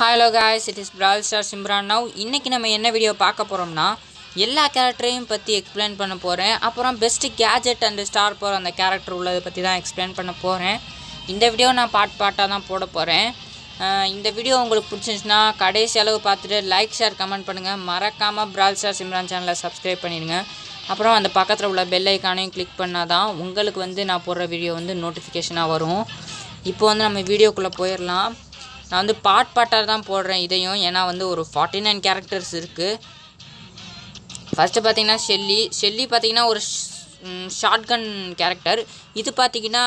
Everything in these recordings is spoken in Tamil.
hello guys it is Brawl Star Simran now இன்றைக்கி நம்ம என்ன வீடியோ பார்க்க போகிறோம்னா எல்லா கேரக்டரையும் பற்றி எக்ஸ்பிளைன் பண்ண போகிறேன் அப்புறம் பெஸ்ட்டு கேஜெட் அண்ட் ஸ்டார் போகிற அந்த கேரக்டர் உள்ளதை பற்றி தான் எக்ஸ்பிளைன் பண்ண போகிறேன் இந்த வீடியோ நான் பார்ட் பார்ட்டாக தான் போட போகிறேன் இந்த வீடியோ உங்களுக்கு பிடிச்சிருந்துச்சுன்னா கடைசி அளவு பார்த்துட்டு லைக் ஷேர் கமெண்ட் பண்ணுங்கள் மறக்காமல் பிரால் ஸ்டார் சிம்ரான் சேனலை சப்ஸ்கிரைப் பண்ணிடுங்க அப்புறம் அந்த பக்கத்தில் உள்ள பெல் ஐக்கானையும் கிளிக் பண்ணால் தான் உங்களுக்கு வந்து நான் போடுற வீடியோ வந்து நோட்டிஃபிகேஷனாக வரும் இப்போ வந்து நம்ம வீடியோக்குள்ளே போயிடலாம் நான் வந்து பார்ட் பார்ட்டாக தான் போடுறேன் இதையும் ஏன்னா வந்து ஒரு ஃபார்ட்டி நைன் கேரக்டர்ஸ் இருக்குது ஃபஸ்ட்டு பார்த்தீங்கன்னா ஷெல்லி ஷெல்லி பார்த்தீங்கன்னா ஒரு ஷார்ட் கன் கேரக்டர் இது பார்த்தீங்கன்னா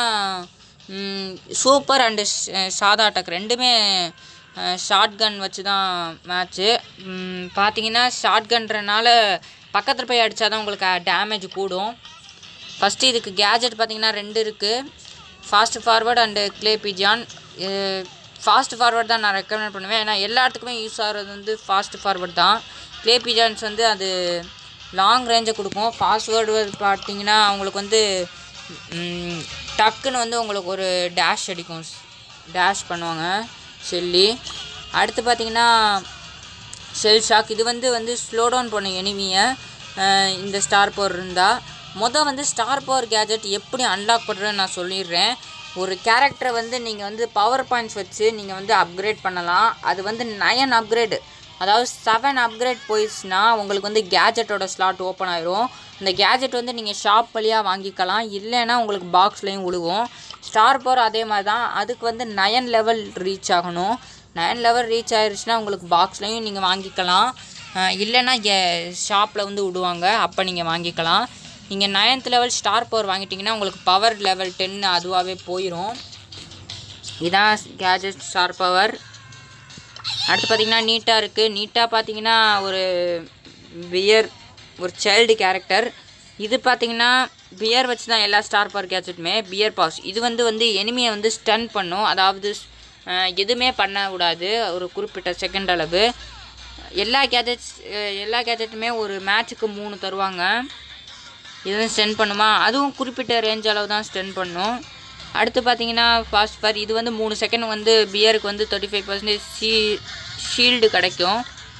சூப்பர் அண்டு சாதா அட்டாக் ரெண்டுமே ஷார்ட் கன் வச்சு தான் மேட்ச்சு பார்த்தீங்கன்னா ஷார்ட் கன்றனால பக்கத்தில் போய் அடித்தா தான் உங்களுக்கு டேமேஜ் கூடும் ஃபஸ்ட்டு இதுக்கு கேஜெட் பார்த்தீங்கன்னா ரெண்டு இருக்குது fast forward and clay pigeon fast forward தான் நான் ரெக்கமெண்ட் பண்ணுவேன் ஏன்னா எல்லா இடத்துக்குமே யூஸ் ஆகிறது வந்து ஃபாஸ்ட் ஃபார்வர்ட் தான் க்ளே பிஜான்ஸ் வந்து அது லாங் ரேஞ்சை கொடுக்கும் ஃபாஸ்ட்வேர்டு பார்த்தீங்கன்னா அவங்களுக்கு வந்து ம், டக்குன்னு வந்து உங்களுக்கு ஒரு டேஷ் அடிக்கும் டேஷ் பண்ணுவாங்க ஷெல்லி அடுத்து பார்த்தீங்கன்னா ஷெல் ஷாக் இது வந்து வந்து ஸ்லோ டவுன் பண்ணும் எனிமியை இந்த ஸ்டார் பவர் இருந்தால் மொதல் வந்து ஸ்டார் பவர் கேஜெட் எப்படி அன்லாக் பண்ணுறதுன்னு நான் சொல்லிடுறேன் ஒரு கேரக்டரை வந்து நீங்கள் வந்து பவர் பாயிண்ட்ஸ் வச்சு நீங்கள் வந்து அப்கிரேட் பண்ணலாம் அது வந்து நயன் அப்கிரேடு அதாவது செவன் அப்கிரேட் போயிடுச்சுன்னா உங்களுக்கு வந்து கேஜெட்டோட ஸ்லாட் ஓப்பன் ஆயிரும் அந்த கேஜெட் வந்து நீங்கள் ஷாப் வழியாக வாங்கிக்கலாம் இல்லைன்னா உங்களுக்கு பாக்ஸ்லேயும் விழுகும் ஸ்டார் பவர் அதே மாதிரி தான் அதுக்கு வந்து நயன் லெவல் ரீச் ஆகணும் நயன் லெவல் ரீச் ஆயிருச்சுன்னா உங்களுக்கு பாக்ஸ்லேயும் நீங்கள் வாங்கிக்கலாம் அஹ் இல்லைன்னா ஷாப்பில் வந்து விடுவாங்க அப்போ நீங்கள் வாங்கிக்கலாம் நீங்கள் நைன்த் லெவல் ஸ்டார் பவர் வாங்கிட்டீங்கன்னா உங்களுக்கு பவர் லெவல் டென் அதுவாகவே போயிடும் இதான் கேஜெட் ஸ்டார் பவர் அடுத்து பார்த்தீங்கன்னா நீட்டாக இருக்குது நீட்டாக பார்த்தீங்கன்னா ஒரு பியர் ஒரு சைல்டு கேரக்டர் இது பார்த்தீங்கன்னா பியர் வச்சு தான் எல்லா ஸ்டார் பவர் கேட்சட்டுமே பியர் பாஸ் இது வந்து வந்து எனிமியை வந்து ஸ்டன் பண்ணும் அதாவது அஹ், எதுவுமே பண்ண விடாது ஒரு குறிப்பிட்ட செகண்ட் அளவு எல்லா கேஜெட்ஸ் எல்லா கேஜெட்டுமே ஒரு மேட்ச்சுக்கு மூணு தருவாங்க இதுவும் ஸ்டென் பண்ணுமா அதுவும் குறிப்பிட்ட ரேஞ்ச் அளவு தான் ஸ்டென் பண்ணும் அடுத்து பார்த்தீங்கன்னா ஃபாஸ்ட் ஃபர் இது வந்து மூணு செகண்ட் வந்து பியருக்கு வந்து தேர்ட்டி ஃபைவ் பர்சன்டேஜ் ஷீ ஷீல்டு கிடைக்கும்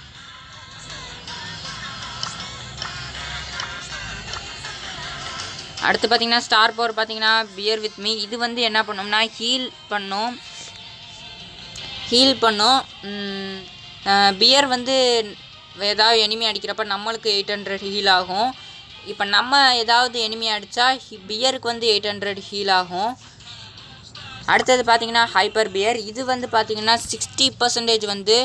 அடுத்து பார்த்தீங்கன்னா ஸ்டார் பவர் பார்த்தீங்கன்னா பியர் வித் மீ இது வந்து என்ன பண்ணோம்னா ஹீல் பண்ணும் ஹீல் பண்ணும் பியர் வந்து ஏதாவது எனிமி அடிக்கிறப்ப நம்மளுக்கு எயிட் ஹண்ட்ரட் ஹீல் ஆகும் இப்போ நம்ம ஏதாவது எனிமி அடித்தா பியருக்கு வந்து எயிட் ஹண்ட்ரட் ஹீல் ஆகும் அடுத்தது பார்த்தீங்கன்னா ஹைப்பர் பியர் இது வந்து பார்த்தீங்கன்னா சிக்ஸ்டி பர்சன்டேஜ் வந்து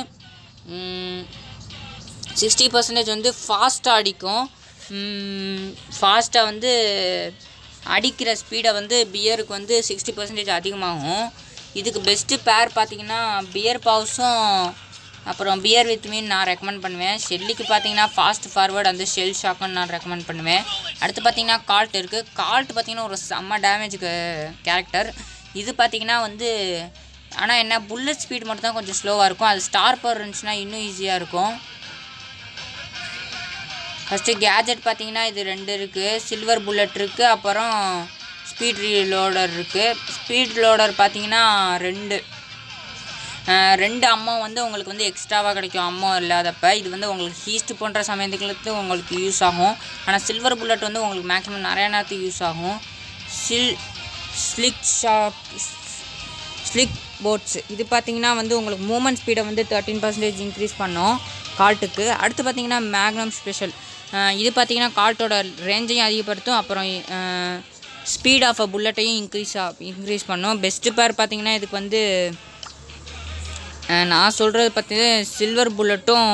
சிக்ஸ்டி பர்சன்டேஜ் வந்து ஃபாஸ்ட்டாக அடிக்கும் ஃபாஸ்ட்டாக வந்து அடிக்கிற ஸ்பீடை வந்து பியருக்கு வந்து சிக்ஸ்டி பர்சன்டேஜ் அதிகமாகும் இதுக்கு பெஸ்ட்டு பேர் பார்த்தீங்கன்னா பியர் பவுஸும் அப்புறம் பியர் வித் மீன் நான் ரெக்கமெண்ட் பண்ணுவேன் ஷெல்லிக்கு பார்த்தீங்கன்னா ஃபாஸ்ட் ஃபார்வர்ட் அந்த ஷெல் ஷாக்குன்னு நான் ரெக்கமெண்ட் பண்ணுவேன் அடுத்து பார்த்தீங்கன்னா கால்ட் இருக்குது கால்ட் பார்த்தீங்கன்னா ஒரு செம்ம டேமேஜுக்கு கேரக்டர் இது பார்த்தீங்கன்னா வந்து ஆனால் என்ன புல்லட் ஸ்பீட் மட்டும் தான் கொஞ்சம் ஸ்லோவாக இருக்கும் அது ஸ்டார் பவர் இருந்துச்சுன்னா இன்னும் ஈஸியாக இருக்கும் ஃபஸ்ட்டு கேஜெட் பார்த்தீங்கன்னா இது ரெண்டு இருக்குது சில்வர் புல்லட் இருக்குது அப்புறம் ஸ்பீட் லோடர் இருக்குது ஸ்பீட் லோடர் பார்த்தீங்கன்னா ரெண்டு அஹ் ரெண்டு அம்மா வந்து உங்களுக்கு வந்து எக்ஸ்ட்ராவாக கிடைக்கும் அம்மா இல்லாதப்ப இது வந்து உங்களுக்கு ஹீஸ்ட் போன்ற சமயத்துக்கு உங்களுக்கு யூஸ் ஆகும் ஆனால் சில்வர் புல்லட் வந்து உங்களுக்கு மேக்ஸிமம் நிறைய நேரத்துக்கு யூஸ் ஆகும் சில் ஸ்லிக் ஷாப் ஸ்லிக் போட்ஸ் இது பார்த்தீங்கன்னா வந்து உங்களுக்கு மூமெண்ட் ஸ்பீடை வந்து தேர்ட்டின் பர்சன்டேஜ் இன்க்ரீஸ் பண்ணும் கால்ட்டுக்கு அடுத்து பார்த்தீங்கன்னா மேக்னம் ஸ்பெஷல் இது பார்த்தீங்கன்னா கால்ட்டோட ரேஞ்சையும் அதிகப்படுத்தும் அப்புறம் ஸ்பீட் ஆஃப் அ புல்லட்டையும் இன்க்ரீஸ் ஆ இன்க்ரீஸ் பண்ணும் பெஸ்ட்டு பேர் பார்த்தீங்கன்னா இதுக்கு வந்து அஹ், நான் சொல்கிறது பார்த்தீங்கன்னா சில்வர் புல்லட்டும்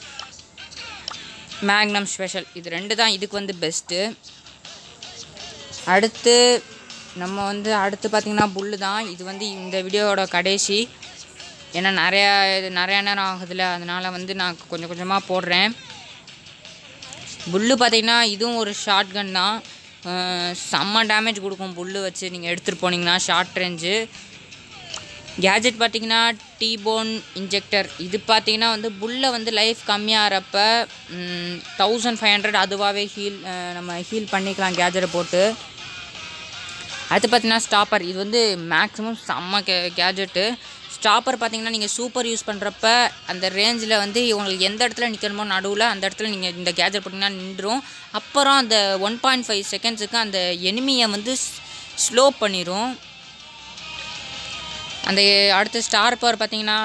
மேக்னம் ஸ்பெஷல் இது ரெண்டு தான் இதுக்கு வந்து பெஸ்ட்டு அடுத்து நம்ம வந்து அடுத்து பார்த்திங்கன்னா புல்லு தான் இது வந்து இந்த வீடியோவோட கடைசி ஏன்னா நிறையா இது நிறையா நேரம் ஆகுதுல்ல அதனால் வந்து நான் கொஞ்சம் கொஞ்சமாக போடுறேன் புல்லு பார்த்திங்கன்னா இதுவும் ஒரு ஷார்ட் கன் தான் அஹ் செம்ம டேமேஜ் கொடுக்கும் புல்லு வச்சு நீங்கள் எடுத்துகிட்டு போனீங்கன்னா ஷார்ட் ரேஞ்சு கேஜெட் பார்த்தீங்கன்னா டீபோன் இன்ஜெக்டர் இது பார்த்தீங்கன்னா வந்து புல்லை வந்து லைஃப் கம்மியாகிறப்ப தௌசண்ட் ஃபைவ் ஹண்ட்ரட் அதுவாகவே ஹீல் நம்ம ஹீல் பண்ணிக்கலாம் கேஜெட்டை போட்டு அடுத்து பார்த்தீங்கன்னா ஸ்டாப்பர் இது வந்து மேக்ஸிமம் செம்ம கே கேஜெட்டு ஸ்டாப்பர் பார்த்தீங்கன்னா நீங்கள் சூப்பர் யூஸ் பண்ணுறப்ப அந்த ரேஞ்சில் வந்து உங்களுக்கு எந்த இடத்துல நிற்கணுமோ நடுவில் அந்த இடத்துல நீங்கள் இந்த கேஜெட் போட்டிங்கன்னா நின்றும் அப்புறம் அந்த ஒன் பாயிண்ட் ஃபைவ் செகண்ட்ஸுக்கு அந்த எனிமியை வந்து ஸ்லோ பண்ணிடும் அந்த அடுத்த ஸ்டார் பவர் பார்த்தீங்கன்னா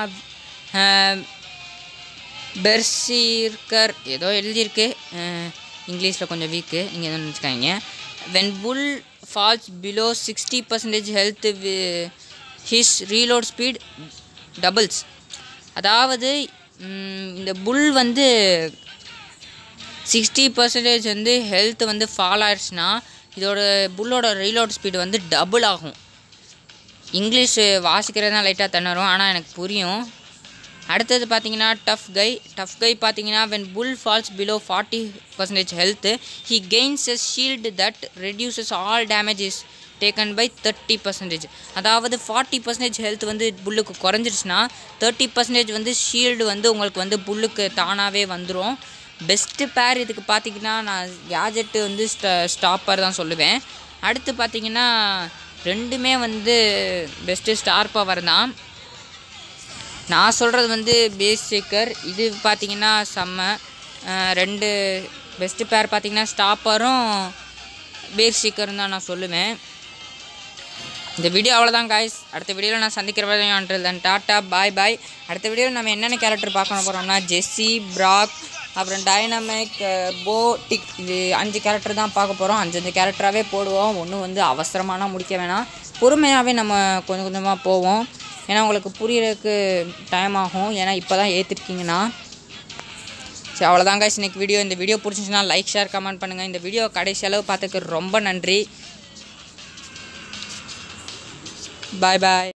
பெர்சீர்கர் ஏதோ எழுதியிருக்கு இங்கிலீஷில் கொஞ்சம் வீக்கு நீங்கள் எதுவும் நினச்சிக்காங்க when Bull falls below sixty percentage health his reload speed doubles அதாவது ம், இந்த புல் வந்து சிக்ஸ்டி பர்சன்டேஜ் வந்து ஹெல்த் வந்து ஃபால் ஆயிடுச்சுன்னா இதோட புல்லோட ரீலோட் ஸ்பீடு வந்து டபுள் ஆகும் இங்கிலீஷ் வாசிக்கிறது தான் லைட்டாக திணறும் ஆனால் எனக்கு புரியும் அடுத்தது பார்த்தீங்கன்னா டஃப் கை டஃப் கை பார்த்தீங்கன்னா when Bull falls below forty percentage health he gains a shield that reduces all damages taken by thirty percentage அதாவது ஃபார்ட்டி பர்சன்டேஜ் ஹெல்த் வந்து புல்லுக்கு குறைஞ்சிருச்சுன்னா தேர்ட்டி பர்சன்டேஜ் வந்து ஷீல்டு வந்து உங்களுக்கு வந்து புல்லுக்கு தானாகவே வந்துடும் பெஸ்ட்டு பேர் இதுக்கு பார்த்தீங்கன்னா நான் கேஜெட்டு வந்து ஸ்ட ஸ்டாப்பர் தான் சொல்லுவேன் அடுத்து பார்த்தீங்கன்னா ரெண்டுமே வந்து பெஸ்ட்டு ஸ்டார் பவர் தான் நான் சொல்கிறது வந்து பேசிக்கர் இது பார்த்தீங்கன்னா செம்ம அஹ் ரெண்டு பெஸ்ட்டு பேர் பார்த்தீங்கன்னா ஸ்டாப்பரும் பேசிக்கரும் தான் நான் சொல்லுவேன் இந்த வீடியோ அவ்வளோதான் காய்ஸ் அடுத்த வீடியோவில் நான் சந்திக்கிற வரையும் அன்றில் தன் டாட்டா பாய் பாய் அடுத்த வீடியோவில் நம்ம என்னென்ன கேரக்டர் பார்க்க போகிறோம்னா ஜெஸ்ஸி பிராக் அப்புறம் டைனமிக் போ டிக் இது அஞ்சு கேரக்டர் தான் பார்க்க போகிறோம் அஞ்சஞ்சு கேரக்டராகவே போடுவோம் ஒன்றும் வந்து அவசரமான முடிக்க வேணாம் பொறுமையாகவே நம்ம கொஞ்சம் கொஞ்சமாக போவோம் ஏன்னா உங்களுக்கு புரியறதுக்கு டைம் ஆகும் ஏன்னா இப்போ தான் ஏற்றிருக்கீங்கன்னா சரி அவ்வளோதான் guys இன்னைக்கு வீடியோ இந்த வீடியோ பிடிச்சிச்சுன்னா லைக் ஷேர் கமெண்ட் பண்ணுங்கள் இந்த வீடியோ கடைசி அளவு பார்த்ததுக்கு ரொம்ப நன்றி பாய் பாய்